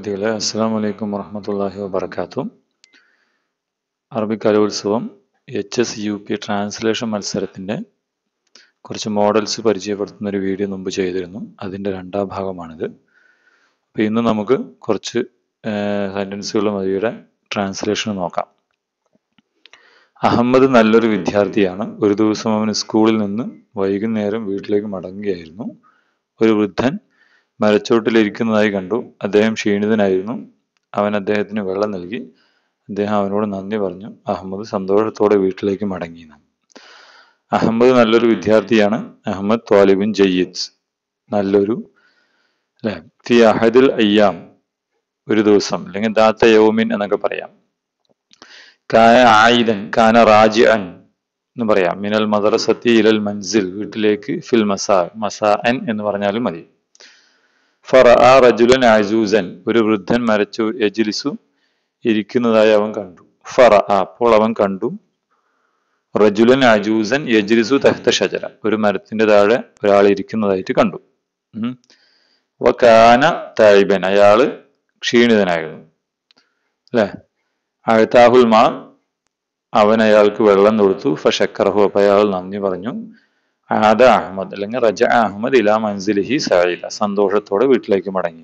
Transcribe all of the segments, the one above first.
വിദ്യാർത്ഥികളെ അസ്സാം വലൈക്കും വറഹമത്തല്ലാഹി വബർക്കാത്തു അറബിക് കലോത്സവം H S U P translation മത്സരത്തിൻ്റെ കുറച്ച് മോഡൽസ് പരിചയപ്പെടുത്തുന്ന ഒരു വീഡിയോ മുമ്പ് ചെയ്തിരുന്നു അതിൻ്റെ രണ്ടാം ഭാഗമാണിത് അപ്പോൾ ഇന്ന് നമുക്ക് കുറച്ച് സെൻറ്റൻസുകളും അവയുടെ ട്രാൻസ്ലേഷൻ നോക്കാം അഹമ്മദ് നല്ലൊരു വിദ്യാർത്ഥിയാണ് ഒരു ദിവസം അവൻ സ്കൂളിൽ നിന്ന് വൈകുന്നേരം വീട്ടിലേക്ക് മടങ്ങുകയായിരുന്നു ഒരു വൃദ്ധൻ മരച്ചോട്ടിലിരിക്കുന്നതായി കണ്ടു അദ്ദേഹം ക്ഷീണിതനായിരുന്നു അവൻ അദ്ദേഹത്തിന് വെള്ളം നൽകി അദ്ദേഹം അവനോട് നന്ദി പറഞ്ഞു അഹമ്മദ് സന്തോഷത്തോടെ വീട്ടിലേക്ക് മടങ്ങി അഹമ്മദ് നല്ലൊരു വിദ്യാർത്ഥിയാണ് അഹമ്മദ് ത്വാലിബിൻ ജയ്യിദ് നല്ലൊരു അല്ലെ ഫി അഹദിൽ അയ്യാം ഒരു ദിവസം അല്ലെങ്കിൽ ദാത്ത യൗമിൻ എന്നൊക്കെ പറയാം കാന ആയിദൻ കാന റാജി അൻ എന്ന് പറയാം മിനൽ മദ്രസത്തി ഇലൽ മൻസിൽ വീട്ടിലേക്ക് ഫിൽ മസാ മസാ അൻ എന്ന് പറഞ്ഞാലും മതി ഫറ ആ റജുലൻ അജൂസൻ ഒരു വൃദ്ധൻ മരച്ചു യജിലിസു ഇരിക്കുന്നതായി അവൻ കണ്ടു ഫറ അപ്പോൾ അവൻ കണ്ടു റജുലൻ അജൂസൻ യജിലിസു തഹ്ത ഷജര ഒരു മരത്തിന്റെ താഴെ ഒരാൾ ഇരിക്കുന്നതായിട്ട് കണ്ടു കാന തായിബൻ അയാള് ക്ഷീണിതനായിരുന്നു അല്ലെ അഴുത്താഹുൽ മാ അവൻ അയാൾക്ക് വെള്ളം കൊടുത്തു ഫഷക്കറഹു അപ്പൊ അയാൾ നന്ദി പറഞ്ഞു ആദ അഹമ്മദ് അല്ലെങ്കിൽ റജ അഹമ്മദ് ഇലാ മൻസിലിഹി സായില സന്തോഷത്തോടെ വീട്ടിലേക്ക് മടങ്ങി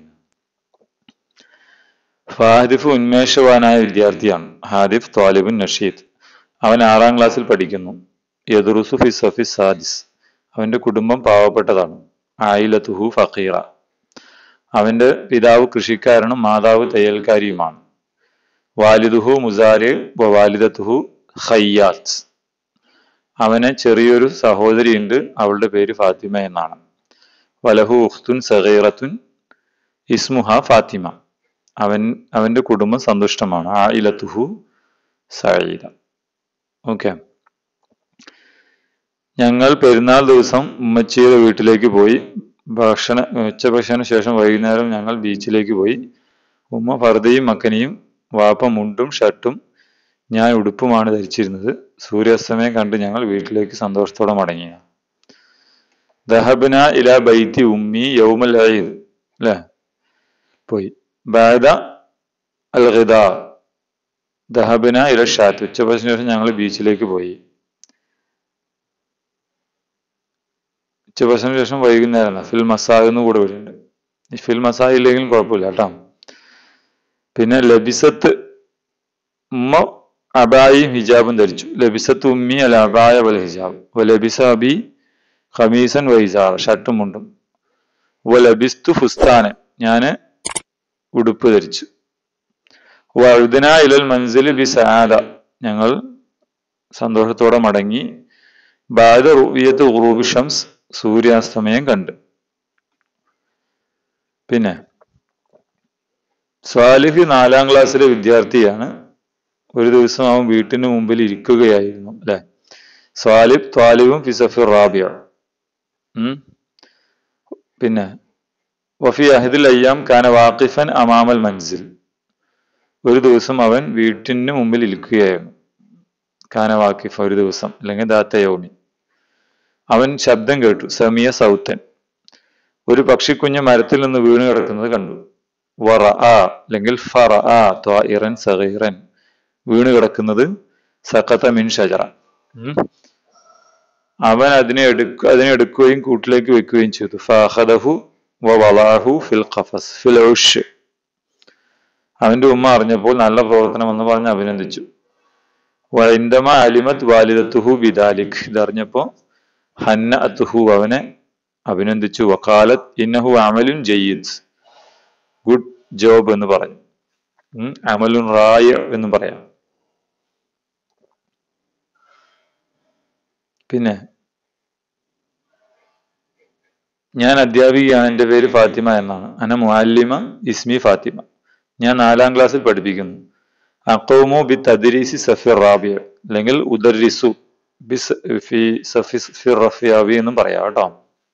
ഫാദിഫ് ഉന്മേഷവാനായ വിദ്യാർത്ഥിയാണ് ഹാദിഫ് ത്വാലിബുൻ നഷീദ് അവൻ ആറാം ക്ലാസ്സിൽ പഠിക്കുന്നു യദുറുസു ഫി സഫി സാദിസ് അവന്റെ കുടുംബം പാവപ്പെട്ടതാണ് ആയിലത്തുഹു ഫക്കീറ അവന്റെ പിതാവ് കൃഷിക്കാരനും മാതാവ് തയ്യൽക്കാരിയുമാണ് വാലിദുഹു മുസാരി വാലിദത്തുഹു ഖയ്യാത്ത് അവന് ചെറിയൊരു സഹോദരിയുണ്ട് അവളുടെ പേര് ഫാത്തിമ എന്നാണ് വലഹു ഉഖ്തുൻ സഗീറത്തുൻ ഇസ്മുഹ ഫാത്തിമ അവൻ അവന്റെ കുടുംബം സന്തുഷ്ടമാണ് ആ ഇലത്തുഹു സഈദ ഓക്കെ ഞങ്ങൾ പെരുന്നാൾ ദിവസം ഉമ്മച്ചിയുടെ വീട്ടിലേക്ക് പോയി ഭക്ഷണ ഉച്ചഭക്ഷണ ശേഷം വൈകുന്നേരം ഞങ്ങൾ ബീച്ചിലേക്ക് പോയി ഉമ്മ ഫർദയും മക്കനിയും വാപ്പ മുണ്ടും ഷർട്ടും ഞാൻ ഉടുപ്പുമാണ് ധരിച്ചിരുന്നത് സൂര്യാസ്തമയം കണ്ട് ഞങ്ങൾ വീട്ടിലേക്ക് സന്തോഷത്തോടെ മടങ്ങി ദഹബന ഇല ബൈത്തി ഉമ്മി യൗമൽ അയ്യത് അല്ലേ പോയി ബാദ അൽ ഹിദ ദഹബന ഇല ഷാത്ത് ഉച്ചഭക്ഷണ ശേഷം ഞങ്ങൾ ബീച്ചിലേക്ക് പോയി ഉച്ചഭക്ഷണ ശേഷം വൈകുന്നേരം ഫിൽ മസാ എന്ന് കൂടെ വരുന്നുണ്ട് ഈ ഫിൽ മസാ ഇല്ലെങ്കിലും കുഴപ്പമില്ല കേട്ടോ പിന്നെ ലബിസത്ത് ഉമ്മ അബായും ഹിജാബും ധരിച്ചു ലബിസത്ത് ഉമ്മി അൽ അബായ വൽ ഹിജാബ് ലബിസ അബി ഖമീസൻ വൈസാർ ഷർട്ടും മുണ്ടും ലബിസ്തു ഫുസ്താന് ഞാന് ഉടുപ്പ് ധരിച്ചു വഴുദന ഇലൽ മൻസിൽ ബി സആദ ഞങ്ങൾ സന്തോഷത്തോടെ മടങ്ങി ബാദ റുവിയത്ത് ഉറൂബ് ഷംസ് സൂര്യാസ്തമയം കണ്ട് പിന്നെ സ്വാലിഹ് നാലാം ക്ലാസ്സിലെ വിദ്യാർത്ഥിയാണ് ഒരു ദിവസം അവൻ വീട്ടിന് മുമ്പിൽ ഇരിക്കുകയായിരുന്നു അല്ലെ സ്വാലിബ് ത്വാലിബും ഫിസഫിർ റാബിയ പിന്നെ വഫി അഹദിൽ അയ്യാം കാന വാക്കിഫൻ അമാമൽ മൻസിൽ ഒരു ദിവസം അവൻ വീട്ടിന് മുമ്പിൽ ഇരിക്കുകയായിരുന്നു കാന വാക്കിഫ് ഒരു ദിവസം അല്ലെങ്കിൽ ദാത്ത യൗമി അവൻ ശബ്ദം കേട്ടു സമിയ സൗത്തൻ ഒരു പക്ഷിക്കുഞ്ഞ് മരത്തിൽ നിന്ന് വീണ് കിടക്കുന്നത് കണ്ടു വറ ആ അല്ലെങ്കിൽ ഫറ ആ ത്വാഇറൻ സഗീറൻ വീണ് കിടക്കുന്നത് സഖത്ത മിൻ ഷജറ അവൻ അതിനെ എടുക്ക അതിനെ എടുക്കുകയും കൂട്ടിലേക്ക് വെക്കുകയും ചെയ്തു ഫഹദഹു വലാഹു ഫിൽ ഖഫസ് ഫിൽ ഉഷ് അവന്റെ ഉമ്മ അറിഞ്ഞപ്പോൾ നല്ല പ്രവർത്തനം എന്ന് പറഞ്ഞ് അഭിനന്ദിച്ചു വൈന്ദമ അലിമത് വാലിദത്തുഹു ബിദാലിഖ് ഇതറിഞ്ഞപ്പോ ഹന്ന അത്തുഹു അവനെ അഭിനന്ദിച്ചു വക്കാലത്ത് ഇന്നഹു അമലുൻ ജയ്യിദ് ഗുഡ് ജോബ് എന്ന് പറഞ്ഞു അമലുൻ റായ എന്ന് പറയാം പിന്നെ ഞാൻ അധ്യാപികയാണ് എൻ്റെ പേര് ഫാത്തിമ എന്നാണ് അന മുഅല്ലിമ ഇസ്മി ഫാത്തിമ ഞാൻ നാലാം ക്ലാസ്സിൽ പഠിപ്പിക്കുന്നു അക്കോമു ബി തദ്രീസി സഫിർ റാബിയ അല്ലെങ്കിൽ ഉദരിസു ബി ഫി സഫി റഫിയാവി എന്നും പറയാം കേട്ടോ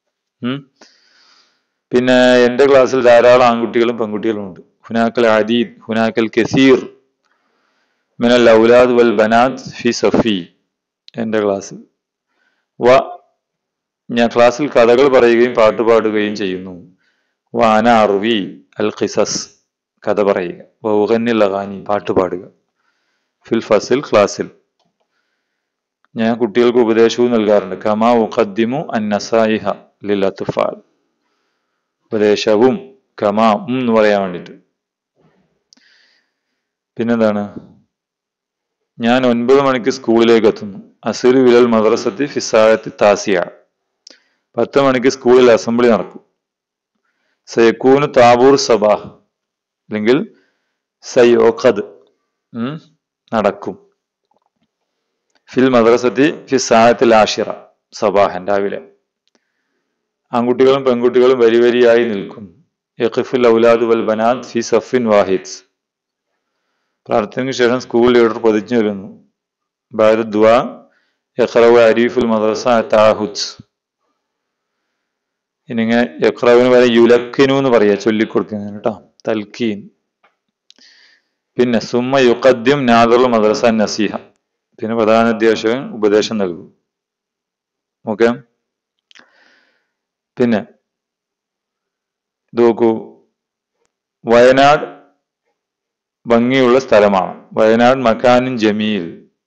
പിന്നെ എൻ്റെ ക്ലാസ്സിൽ ധാരാളം ആൺകുട്ടികളും പെൺകുട്ടികളും ഉണ്ട് ഹുനാക്കൽ അദീദ് ഹുനാക്കൽ കസീർ മിനൽ ഔലാദ് വൽ ബനാദ് ഫി സഫി എൻ്റെ ക്ലാസ്സിൽ വ ഞാൻ ക്ലാസ്സിൽ കഥകൾ പറയുകയും പാട്ട് പാടുകയും ചെയ്യുന്നു വാന അർവി അൽ ഖിസസ് കഥ പറയുക വൗഹന്യ ലഹാനി പാട്ട് പാടുക ഫിൽ ഫസിൽ ക്ലാസ്സിൽ ഞാൻ കുട്ടികൾക്ക് ഉപദേശവും നൽകാറുണ്ട് കമാ ഉഖദ്ദിമു അൻ നസായിഹ ലിൽ അത്ഫാൽ ഉപദേശവും കമാ ഉം എന്ന് പറയാൻ വേണ്ടിയിട്ട് പിന്നെന്താണ് ഞാൻ ഒൻപത് മണിക്ക് സ്കൂളിലേക്ക് എത്തുന്നു അസുരു വിലൽ മദ്രസത്തി ഫിസായത്തി താസിയ പത്ത് മണിക്ക് സ്കൂളിൽ അസംബ്ലി നടക്കും സയക്കൂന് താബൂർ സബാഹ് അല്ലെങ്കിൽ സയോഖദ് ഉം, നടക്കും ഫിൽ മദ്രസത്തി ഫിസായത്തിൽ ആഷിറ സബാഹൻ രാവിലെ ആൺകുട്ടികളും പെൺകുട്ടികളും വരി വരിയായി നിൽക്കും യഖിഫുൽ ഔലാദ് വൽ ബനാത് ഫി സഫിൻ വാഹിദ് പ്രാർത്ഥനയ്ക്ക് ശേഷം സ്കൂൾ ലീഡർ പതിച്ചു വരുന്നു ബാദ ദുആ യഖ്റവ് അരീഫുൽ മദ്രസ താഹുദ് ഇനിങ്ങനെ യഖ്റവിന് പകരം യുലക്കിനു എന്ന് പറയാ ചൊല്ലിക്കൊടുക്കുന്നതിന് കേട്ടോ തൽക്കീൻ പിന്നെ സുമ്മ യുഖദ്യം നാദറുൽ മദ്രസ നസീഹ പിന്നെ പ്രധാന അധ്യാപകൻ ഉപദേശം നൽകും ഓക്കെ പിന്നെ ഇത് നോക്കൂ വയനാട് ഭംഗിയുള്ള സ്ഥലമാണ് വയനാട് മക്കാനും ജമീൽ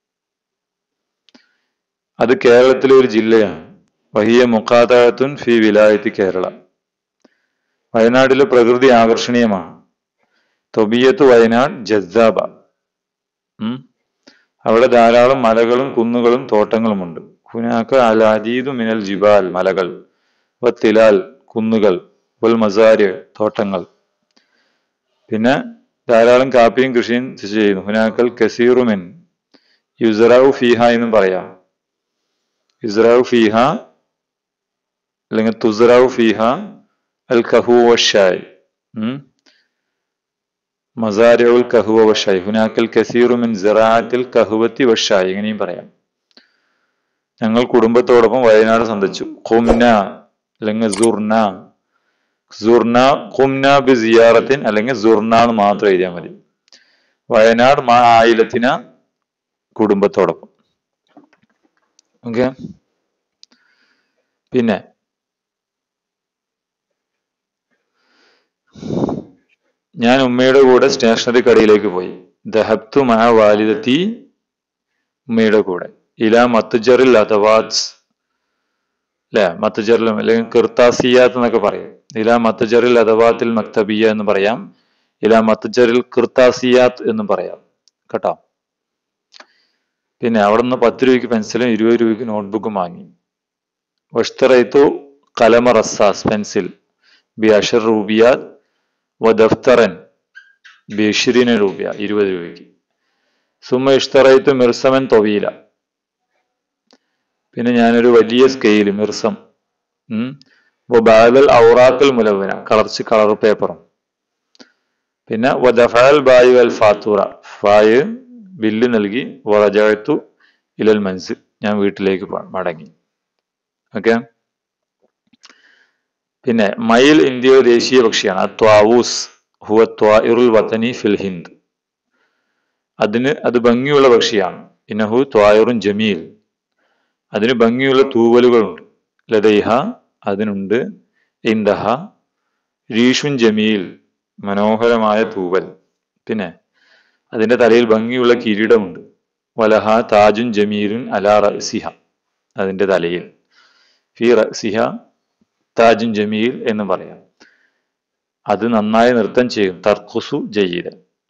അത് കേരളത്തിലെ ഒരു ജില്ലയാണ് വഹിയ മുഖാതാഴത്തുൻ ഫി വിലായത്തി കേരള വയനാട്ടിലെ പ്രകൃതി ആകർഷണീയമാണ് തൊബിയത്ത് വയനാട് ജസാബ ഉം. അവിടെ ധാരാളം മലകളും കുന്നുകളും തോട്ടങ്ങളുമുണ്ട് ഹുനാക്ക അൽ അദീദു മിനൽ ജിബാൽ മലകൾ വത്തിലാൽ കുന്നുകൾ വൽ മസാര് തോട്ടങ്ങൾ പിന്നെ ധാരാളം കാപ്പിയും കൃഷിയും ചെയ്യുന്നു ഹുനാക്കൽ കസീറുമിൻ യുസറാവു ഫീഹ എന്നും പറയാം യുസറാവു ഫീഹ അല്ലെങ്കിൽ തുസറാവു ഫീഹ അൽ കഹുവ ഷായ് മസാരിഉൽ കഹുവ വഷായ് ഹുനാക്കൽ കസീറുമിൻ സിറാഅത്തിൽ കഹുവത്തി വഷായ് ഇങ്ങനെയും പറയാം ഞങ്ങൾ കുടുംബത്തോടൊപ്പം വയനാട് സന്ദർശിച്ചു ഖുംന അല്ലെങ്കിൽ സുർന സുർന ഖുംന ബി സിയാറത്തിൻ അല്ലെങ്കിൽ സുർന എന്ന് മാത്രം എഴുതിയാൽ മതി വയനാട് മാ ആയിലത്തിന കുടുംബത്തോടൊപ്പം ഓക്കെ പിന്നെ ഞാൻ ഉമ്മയുടെ കൂടെ സ്റ്റേഷനറി കടയിലേക്ക് പോയി ദഹബ്തു മാ വാലിദത്തി ഉമ്മയുടെ കൂടെ ഇല മത്തുജറിൽ അഥവാസ് അല്ലെ മത്തുജറിലും അല്ലെങ്കിൽ കിർത്താസിയാത്ത് എന്നൊക്കെ പറയും ഇല മത്തുജറിൽ അഥവാത്തിൽ മക്തബിയ എന്ന് പറയാം ഇല മത്തുജറിൽ കിർത്താസിയാത്ത് എന്ന് പറയാം കേട്ടോ പിന്നെ അവിടെ നിന്ന് പത്ത് രൂപയ്ക്ക് പെൻസിലും ഇരുപത് രൂപയ്ക്ക് നോട്ട്ബുക്കും വാങ്ങി വഷ്തറൈത്തു കലമ റസാസ് പെൻസിൽ ബി അഷർ റൂബിയാത്ത് വ ദഫ്തറൻ ബി ഇഷ്രീന രൂപ ഇരുപത് രൂപയ്ക്ക് സുമ ഇഷ്തറൈത്തു മിർസമൻ തൊവീല പിന്നെ ഞാനൊരു വലിയ സ്കെയിൽ മിർസം ഉം ബാദൽ ഔറാക്കൽ മുലവന കളർച്ച് കളർ പേപ്പറും പിന്നെ വദഫൽ ബായു അൽ ഫാത്തൂറ ഫായ് ബില്ല് നൽകി വറജഅത്തു ഇലൽ മൻസിൽ ഞാൻ വീട്ടിലേക്ക് പ- മടങ്ങി ഓക്കെ പിന്നെ മയിൽ ഇന്ത്യയുടെ ദേശീയ പക്ഷിയാണ് ത്വാവൂസ് ഹുവ ത്വാഇറുൽ വതനി ഫിൽ ഹിന്ദ് അതിന് അത് ഭംഗിയുള്ള പക്ഷിയാണ് ഇന്നഹു ത്വായിറുൻ ജമീൽ അതിന് ഭംഗിയുള്ള തൂവലുകളുണ്ട് ലതൈഹ അതിനുണ്ട് ഇന്ദഹ രീഷുൻ ജമീൽ മനോഹരമായ തൂവൽ പിന്നെ അതിന്റെ തലയിൽ ഭംഗിയുള്ള കിരീടമുണ്ട് വലഹ താജുൻ ജമീലുൻ അലാ റസിഹ അതിന്റെ തലയിൽ ഫി റസിഹ താജുൻ ജമീൽ എന്ന് പറയാം അത് നന്നായി നൃത്തം ചെയ്യും തർക്കുസു ജയ്യിദ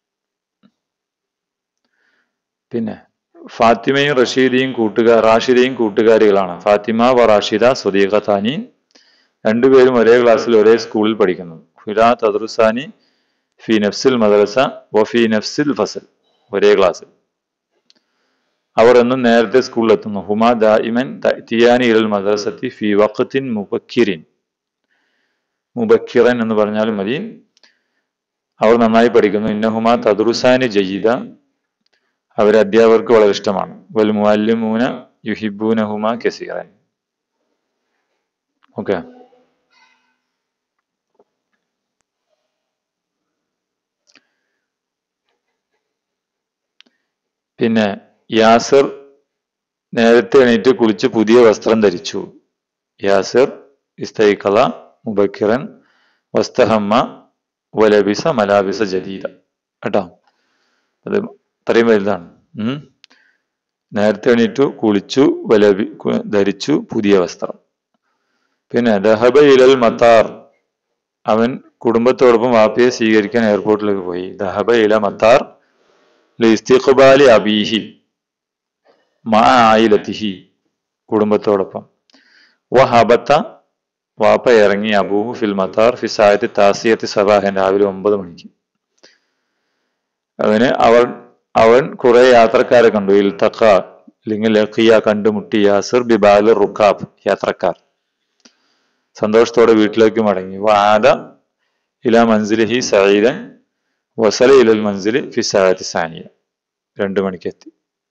പിന്നെ ഫാത്തിമയും റഷീദയും കൂട്ടുകാർ റാഷിദയും കൂട്ടുകാരികളാണ് ഫാത്തിമ വ റാഷിദ സ്വദീഖത്താനി രണ്ടുപേരും ഒരേ ക്ലാസ്സിൽ ഒരേ സ്കൂളിൽ പഠിക്കുന്നു ഫിലാ തദ്റുസാനി ഫി നഫ്സിൽ മദ്രസ വ ഫി നഫ്സിൽ ഫസൽ ഒരേ ക്ലാസ്സിൽ അവർ എന്നും നേരത്തെ സ്കൂളിൽ എത്തുന്നു ഹുമ ദായിമൻ തിയാനി ഇൽ മദ്രസത്തി ഫി വഖത്തിൻ മുബക്കിരിൻ മുബക്കിറൻ എന്ന് പറഞ്ഞാലും മതി അവർ നന്നായി പഠിക്കുന്നു ഇന്നഹുമ തദ്റുസാനി ജയ്യിദ അവർ അധ്യാപകർക്ക് വളരെ ഇഷ്ടമാണ് വൽ മുഅല്ലിമൂന യുഹിബൂനഹുമ കസീറൻ ഓക്കെ പിന്നെ യാസിർ നേരത്തെ എണീറ്റ് കുളിച്ച് പുതിയ വസ്ത്രം ധരിച്ചു യാസിർ ഇസ്തൈക്കല മുബക്കിറൻ വസ്തഹമ്മ വലബിസ മലാബിസ ജദീദ കേട്ടോ അത് ഇത്രയും വലുതാണ് ഉം. നേരത്തെ എണീറ്റു കുളിച്ചു വലബി കു- ധരിച്ചു പുതിയ വസ്ത്രം പിന്നെ ദഹബ ഇലൽ മത്താർ അവൻ കുടുംബത്തോടൊപ്പം വാപ്പയെ സ്വീകരിക്കാൻ എയർപോർട്ടിലേക്ക് പോയി ദഹബ ഇല മത്താർ ലിസ്തിഖ്ബാലി അബീഹി മാ ആയിലത്തിഹി കുടുംബത്തോടൊപ്പം വഹബത്ത വാപ്പ ഇറങ്ങി അബൂഹു ഫിൽ മത്താർ ഫി സായത്തി താസിയത്തി സബാഹൻ രാവിലെ ഒമ്പത് മണിക്ക് അവന് അവൻ അവൻ കുറെ യാത്രക്കാരെ കണ്ടു ഇൽത്തഖ അല്ലെങ്കിൽ ലഖിയ കണ്ടുമുട്ടി യാസിർ ബിബാൽ റുക്കാബ് യാത്രക്കാർ സന്തോഷത്തോടെ വീട്ടിലേക്ക് മടങ്ങി വാദ ഇല മൻസിലിഹി സഈദൻ വസല ഇലൽ മൻസിലി ഫി സായത്തി സാനിയ രണ്ടു മണിക്ക് എത്തി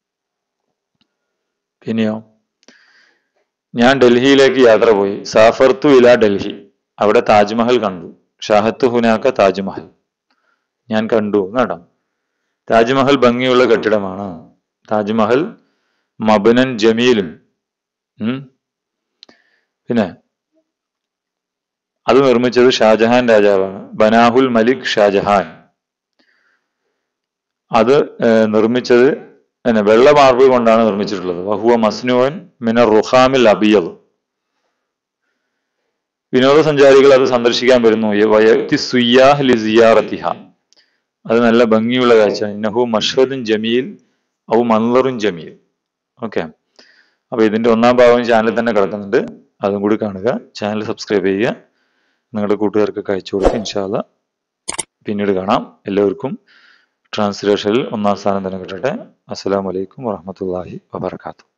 പിന്നെയോ ഞാൻ ഡൽഹിയിലേക്ക് യാത്ര പോയി സാഫർത്തു ഇല ഡൽഹി അവിടെ താജ്മഹൽ കണ്ടു ഷാഹത്ത് ഹുനാക്ക താജ്മഹൽ ഞാൻ കണ്ടു എന്നാണ് താജ്മഹൽ ഭംഗിയുള്ള കെട്ടിടമാണ് താജ്മഹൽ മബനൻ ജമീലും ഉം. പിന്നെ അത് നിർമ്മിച്ചത് ഷാജഹാൻ രാജാവാണ് ബനാഹുൽ മലിക് ഷാജഹാൻ അത് ഏർ, നിർമ്മിച്ചത് പിന്നെ വെള്ള മാർബിൾ കൊണ്ടാണ് നിർമ്മിച്ചിട്ടുള്ളത് വഹുവ മസ്നുവൻ മിന റുഹാമിൽ അബിയൽ വിനോദസഞ്ചാരികൾ അത് സന്ദർശിക്കാൻ വരുന്നു വയത്തി സുയ്യാഹ് ലി സിയാറത്തിഹ അത് നല്ല ഭംഗിയുള്ള കാഴ്ച ഇന്നഹു മഷ്ഹദുൻ ജമീൽ ഔ മൻലറുൻ ജമീൽ ഓക്കെ അപ്പൊ ഇതിന്റെ ഒന്നാം ഭാഗം ചാനലിൽ തന്നെ കിടക്കുന്നുണ്ട് അതും കൂടി കാണുക ചാനൽ സബ്സ്ക്രൈബ് ചെയ്യുക നിങ്ങളുടെ കൂട്ടുകാർക്കൊക്കെ അയച്ചു കൊടുക്കുക ഇൻഷാല്ല പിന്നീട് കാണാം എല്ലാവർക്കും ട്രാൻസ്ലേഷനിൽ ഒന്നാം സ്ഥാനം തന്നെ കിട്ടട്ടെ അസ്സലാമു അലൈക്കും വറഹമത്തല്ലാഹി വബർക്കാത്തു